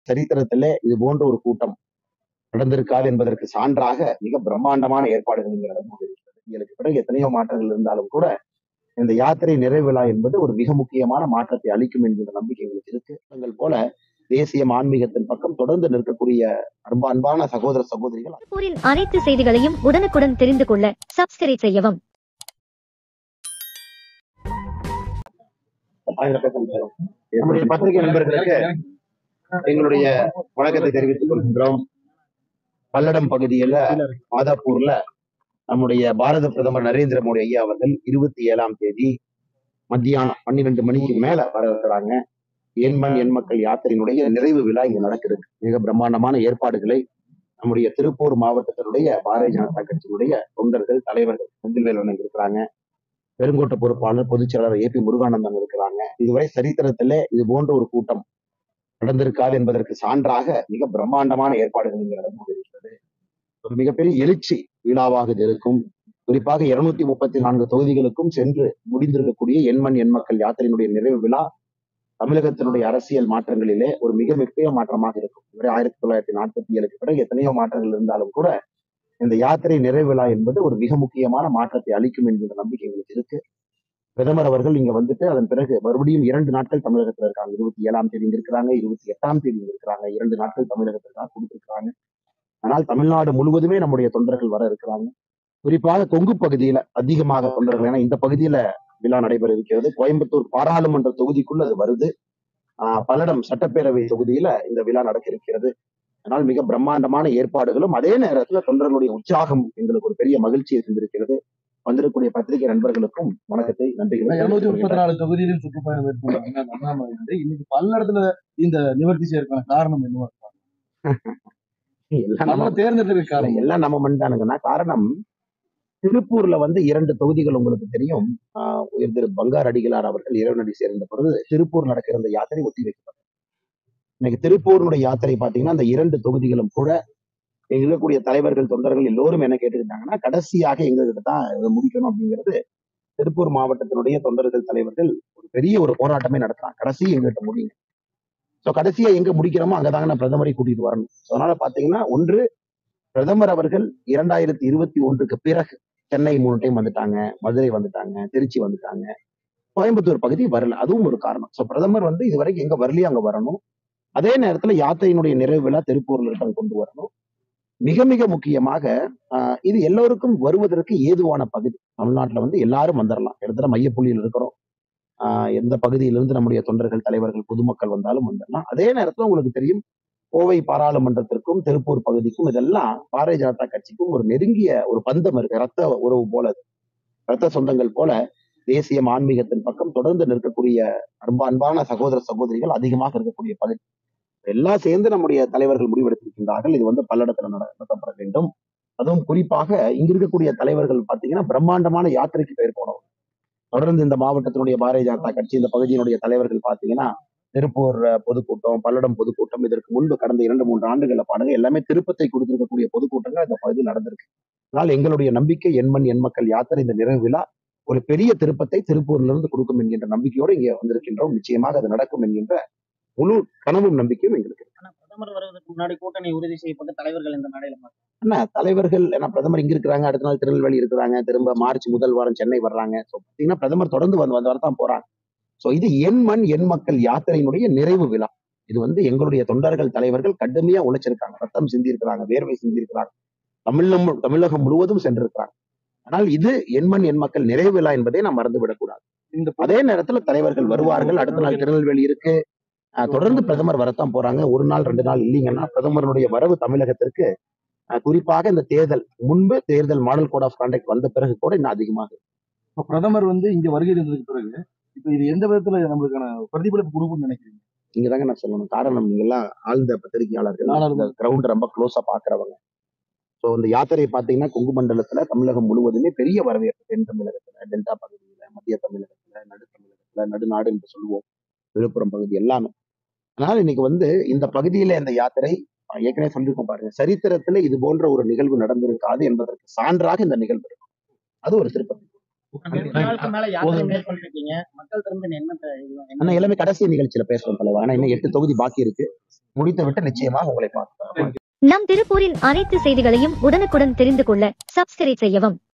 சரித்திரத்திலே இது போன்ற ஒரு கூட்டம் நடந்திருக்காது என்பதற்கு சான்றாக மிக பிரம்மாண்டமான ஏற்பாடுகள் இங்கு நடந்து கொண்டிருக்கிறது இதற்கு பிறகு எத்தனையோ மாற்றங்கள் இருந்தாலும் கூட இந்த யாத்திரை நிறைவு விழா என்பது ஒரு மிக முக்கியமான மாற்றத்தை அளிக்கும் என்கிற நம்பிக்கை எங்களுக்கு இருக்கு தங்கள் போல தேசிய ஆன்மீகத்தின் பக்கம் தொடர்ந்து நிற்கக்கூடிய அன்பா அன்பான சகோதர சகோதரிகள் திருப்பூரின் அனைத்து செய்திகளையும் உடனுக்குடன் தெரிந்து கொள்ள சப்ஸ்கிரைப் செய்யவும் நம்முடைய பத்திரிகை நண்பர்களுக்கு எங்களுடைய வணக்கத்தை தெரிவித்துக் கொள்கின்றோம் பல்லடம் பகுதியில மாதாப்பூர்ல நம்முடைய பாரத பிரதமர் நரேந்திர மோடி ஐயா அவர்கள் இருபத்தி ஏழாம் தேதி மத்தியானம் பன்னிரெண்டு மணிக்கு மேல வர இருக்கிறாங்க என் மண் என் மக்கள் யாத்திரையினுடைய நிறைவு விழா இங்க நடக்குது மிக பிரம்மாண்டமான ஏற்பாடுகளை நம்முடைய திருப்பூர் மாவட்டத்தினுடைய பாரதிய ஜனதா கட்சியினுடைய தொண்டர்கள் தலைவர்கள் செந்தில்வேலன் இருக்கிறாங்க பெருங்கோட்ட பொறுப்பாளர் பொதுச் செயலாளர் ஏ பி முருகானந்தன் இருக்கிறாங்க இதுவரை சரித்திரத்திலே இது போன்ற ஒரு கூட்டம் நடந்திருக்காது என்பதற்கு சான்றாக மிக பிரம்மாண்டமான ஏற்பாடுகள் இங்கு நடந்து கொண்டிருக்கிறது ஒரு மிகப்பெரிய எழுச்சி விழாவாக இது இருக்கும் குறிப்பாக இருநூத்தி முப்பத்தி நான்கு தொகுதிகளுக்கும் சென்று முடிந்திருக்கக்கூடிய எண்மண் எண் மக்கள் யாத்திரையினுடைய நிறைவு விழா தமிழகத்தினுடைய அரசியல் மாற்றங்களிலே ஒரு மிக முக்கிய மாற்றமாக இருக்கும் இதுவரை ஆயிரத்தி தொள்ளாயிரத்தி நாற்பத்தி ஏழுக்கு பிறகு எத்தனையோ மாற்றங்கள் இருந்தாலும் கூட இந்த யாத்திரை நிறைவு விழா என்பது ஒரு மிக முக்கியமான மாற்றத்தை அளிக்கும் என்கிற நம்பிக்கை எங்களுக்கு இருக்கு பிரதமர் அவர்கள் இங்க வந்துட்டு அதன் பிறகு மறுபடியும் இரண்டு நாட்கள் தமிழகத்துல இருக்காங்க இருபத்தி ஏழாம் தேதி இங்க இருக்கிறாங்க இருபத்தி எட்டாம் தேதி இங்க இருக்கிறாங்க இரண்டு நாட்கள் தமிழகத்திற்காக கொடுத்திருக்காங்க ஆனால் தமிழ்நாடு முழுவதுமே நம்முடைய தொண்டர்கள் வர இருக்கிறாங்க குறிப்பாக கொங்கு பகுதியில அதிகமாக தொண்டர்கள் ஏன்னா இந்த பகுதியில விழா நடைபெற இருக்கிறது கோயம்புத்தூர் பாராளுமன்ற தொகுதிக்குள்ள அது வருது ஆஹ் பல்லடம் சட்டப்பேரவை தொகுதியில இந்த விழா நடக்க இருக்கிறது அதனால் மிக பிரம்மாண்டமான ஏற்பாடுகளும் அதே நேரத்துல தொண்டர்களுடைய உற்சாகம் எங்களுக்கு ஒரு பெரிய மகிழ்ச்சியை தந்திருக்கிறது வந்திருக்கக்கூடிய பத்திரிகை நண்பர்களுக்கும் வணக்கத்தை நன்றிகளை இருநூத்தி தெரிவித்துக் முப்பத்தி நாலு தொகுதியிலும் சுற்றுப்பயணம் மேற்கொண்டாங்க அந்த அண்ணாமலை வந்து இன்னைக்கு பல்லடத்துல இந்த நிவர்த்தி செய்யறதுக்கான காரணம் என்னவா இருக்கும் கொள்கிறேன். எல்லாம் நம்ம நம்ம தேர்ந்தெடுக்கிறதுக்கு காரணம் எல்லாம் நம்ம மண்தானுங்கன்னா காரணம் திருப்பூர்ல வந்து இரண்டு தொகுதிகள் உங்களுக்கு தெரியும் ஆஹ் உயர் திரு பங்கார் அடிகளார் அவர்கள் இறைவனடி சேர்ந்த பொழுது திருப்பூர் நடக்கிற இந்த யாத்திரை ஒத்தி வைக்கப்பட்டது இன்னைக்கு திருப்பூருடைய யாத்திரை பாத்தீங்கன்னா அந்த இரண்டு தொகுதிகளும் கூட இங்க இருக்கக்கூடிய தலைவர்கள் தொண்டர்கள் எல்லோரும் என்ன கேட்டுக்கிட்டாங்கன்னா கடைசியாக எங்ககிட்ட தான் இதை முடிக்கணும் அப்படிங்கிறது திருப்பூர் மாவட்டத்தினுடைய தொண்டர்கள் தலைவர்கள் ஒரு பெரிய ஒரு போராட்டமே நடத்துறாங்க கடைசி எங்ககிட்ட முடியுங்க சோ கடைசியா எங்க முடிக்கிறோமோ அங்கதாங்க நான் பிரதமரை கூட்டிட்டு வரணும் So, அதனால பாத்தீங்கன்னா ஒன்று பிரதமர் அவர்கள் இரண்டாயிரத்தி இருபத்தி ஒன்றுக்கு பிறகு சென்னை மூணு டைம் வந்துட்டாங்க மதுரை வந்துட்டாங்க திருச்சி வந்துட்டாங்க கோயம்புத்தூர் பகுதி வரல அதுவும் ஒரு காரணம் சோ பிரதமர் வந்து இதுவரைக்கும் எங்க வரலையோ அங்க வரணும் அதே நேரத்துல யாத்திரையினுடைய நிறைவு விழா திருப்பூர்ல இருக்க கொண்டு வரணும் மிக மிக முக்கியமாக ஆஹ், இது எல்லோருக்கும் வருவதற்கு ஏதுவான பகுதி தமிழ்நாட்டுல வந்து எல்லாரும் வந்துடலாம் இடத்துல மையப்புள்ளியில் இருக்கிறோம் ஆஹ், எந்த பகுதியிலிருந்து நம்முடைய தொண்டர்கள் தலைவர்கள் பொதுமக்கள் வந்தாலும் வந்துடலாம் அதே நேரத்துல உங்களுக்கு தெரியும் கோவை பாராளுமன்றத்திற்கும் திருப்பூர் பகுதிக்கும் இதெல்லாம் பாரதிய ஜனதா கட்சிக்கும் ஒரு நெருங்கிய ஒரு பந்தம் இருக்கு ரத்த உறவு போல அது. ரத்த சொந்தங்கள் போல தேசிய ஆன்மீகத்தின் பக்கம் தொடர்ந்து நிற்கக்கூடிய அன்பா அன்பான சகோதர சகோதரிகள் அதிகமாக இருக்கக்கூடிய பகுதி எல்லாம் சேர்ந்து நம்முடைய தலைவர்கள் முடிவெடுத்திருக்கின்றார்கள் இது வந்து பல்லடத்துல நட- நடத்தப்பட வேண்டும் அதுவும் குறிப்பாக இங்க இருக்கக்கூடிய தலைவர்கள் பாத்தீங்கன்னா பிரம்மாண்டமான யாத்திரைக்கு பெயர் போனவங்க தொடர்ந்து இந்த மாவட்டத்தினுடைய பாரதிய ஜனதா கட்சி இந்த பகுதியினுடைய தலைவர்கள் பாத்தீங்கன்னா திருப்பூர் அஹ், பொதுக்கூட்டம் பல்லடம் பொதுக்கூட்டம் இதற்கு முன்பு கடந்த இரண்டு மூன்று ஆண்டுகள்ல பாருங்க எல்லாமே திருப்பத்தை கொடுத்திருக்கக்கூடிய பொதுக்கூட்டங்கள் இந்த பகுதியில் நடந்திருக்கு அதனால் எங்களுடைய நம்பிக்கை எண்மண் எண் மக்கள் யாத்திரை இந்த நிறைவு விழா ஒரு பெரிய திருப்பத்தை திருப்பூர்ல இருந்து கொடுக்கும் என்கின்ற நம்பிக்கையோடு இங்கே வந்திருக்கின்றோம் நிச்சயமாக அது நடக்கும் என்கின்ற முழு கனவும் நம்பிக்கையும் எங்களுக்கு இருக்கு. ஆனா பிரதமர் வருவதற்கு முன்னாடி கூட்டணி உறுதி செய்யப்பட்ட தலைவர்கள் இந்த மேடையில மாட்டாங்க. என்ன தலைவர்கள் ஏன்னா பிரதமர் இங்க இருக்கிறாங்க அடுத்த நாள் திருநெல்வேலி இருக்கிறாங்க திரும்ப மார்ச் முதல் வாரம் சென்னை வர்றாங்க ஸோ பார்த்தீங்கன்னா பிரதமர் தொடர்ந்து வந்து வந்து வரத்தான் போறாங்க ஸோ இது என் மண் என் மக்கள் யாத்திரையினுடைய நிறைவு விழா இது வந்து எங்களுடைய தொண்டர்கள் தலைவர்கள் கடுமையா உழைச்சிருக்காங்க ரத்தம் சிந்தி இருக்கிறாங்க வேர்வை சிந்தி இருக்கிறாங்க தமிழம் தமிழகம் முழுவதும் சென்றிருக்கிறாங்க ஆனால் இது என் மண் என் மக்கள் நிறைவு விழா என்பதை நாம் மறந்து விடக்கூடாது இந்த அதே நேரத்துல தலைவர்கள் வருவார்கள் அடுத்த நாள் திருநெல்வேலி இருக்கு அஹ் தொடர்ந்து பிரதமர் வரத்தான் போறாங்க ஒரு நாள் ரெண்டு நாள் இல்லைங்கன்னா பிரதமருடைய வரவு தமிழகத்திற்கு அஹ் குறிப்பாக இந்த தேர்தல் முன்பு தேர்தல் மாடல் கோட் ஆஃப் கான்டாக்ட் வந்த பிறகு கூட இன்னும் அதிகமாக இப்ப பிரதமர் வந்து இங்க வருகை இருந்ததுக்கு பிறகு இப்ப இது எந்த விதத்துல நம்மளுக்கான பிரதிபலிப்பு கொடுக்கும்னு நினைக்கிறீங்க நீங்க தாங்க நான் சொல்லணும் காரணம் நீங்க எல்லாம் ஆழ்ந்த பத்திரிகையாளர்கள் நாளாளர்கள். இந்த கிரவுண்ட் ரொம்ப க்ளோஸா பாக்குறவங்க ஸோ இந்த யாத்திரை பாத்தீங்கன்னா கொங்கு மண்டலத்துல தமிழகம் முழுவதுமே பெரிய வரவேற்பு தென் தமிழகத்துல டெல்டா பகுதியில மத்திய தமிழகத்துல நடு தமிழகத்துல நடுநாடு என்று சொல்லுவோம் விழுப்புரம் பகுதி எல்லாமே அதனால இன்னைக்கு வந்து இந்த பகுதியில இந்த யாத்திரை அஹ், ஏற்கனவே சொல்லியிருக்கோம் பாருங்க சரித்திரத்துல இது போன்ற ஒரு நிகழ்வு நடந்திருக்காது என்பதற்கு சான்றாக இந்த நிகழ்வு இருக்கும் அது ஒரு திருப்பதி ரெண்டு நாளுக்கு மேல யாத்திரை மேற்கொண்டிருக்கீங்க மக்கள் திரும்ப என்ன த- இது- என்ன ஆனா எல்லாமே கடைசி நிகழ்ச்சியில பேசுறோம் தலைவர் ஆனா இன்னும் எட்டு தொகுதி பாக்கி இருக்கு முடித்து விட்டு நிச்சயமாக உங்களை பார்க்கிறோம் நம் திருப்பூரின் அனைத்து செய்திகளையும் உடனுக்குடன் தெரிந்து கொள்ள சப்ஸ்கிரைப் செய்யவும்